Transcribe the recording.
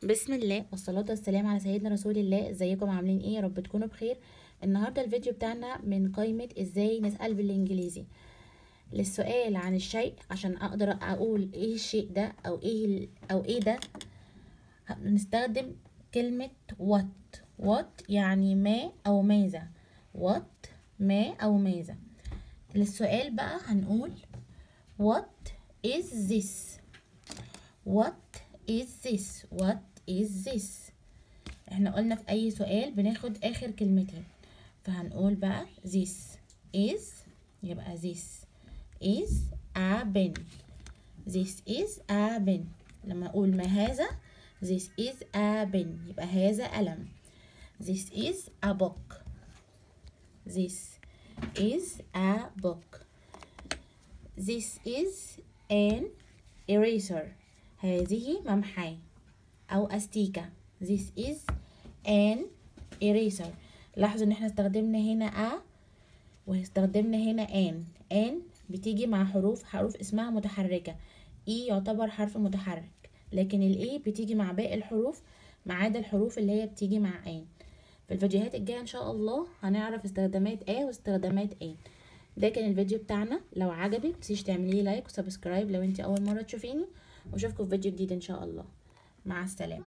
بسم الله والصلاة والسلام على سيدنا رسول الله ازيكم عاملين ايه يا رب تكونوا بخير النهاردة الفيديو بتاعنا من قائمة ازاي نسأل بالانجليزي للسؤال عن الشيء عشان اقدر اقول ايه الشيء ده او ايه ال- او ايه ده نستخدم كلمة what what يعني ما او ماذا what ما او ماذا للسؤال بقى هنقول what is this what is this what is this احنا قلنا في اي سؤال بناخد اخر كلمتين فهنقول بقى this is يبقى this is a pen this is a pen لما اقول ما هذا this is a pen يبقى هذا قلم this is a book this is a book this is an eraser هذه ممحاة أو أستيكة this is an eraser لاحظوا ان احنا استخدمنا هنا a واستخدمنا هنا an an بتيجي مع حروف حروف اسمها متحركة e يعتبر حرف متحرك لكن ال a بتيجي مع باقي الحروف ما عدا الحروف اللي هي بتيجي مع an في الفيديوهات الجاية ان شاء الله هنعرف استخدامات a واستخدامات an ده كان الفيديو بتاعنا لو عجبك متنسيش تعملي لايك وسبسكرايب لو انت اول مرة تشوفيني واشوفكم في فيديو جديد ان شاء الله مع السلامة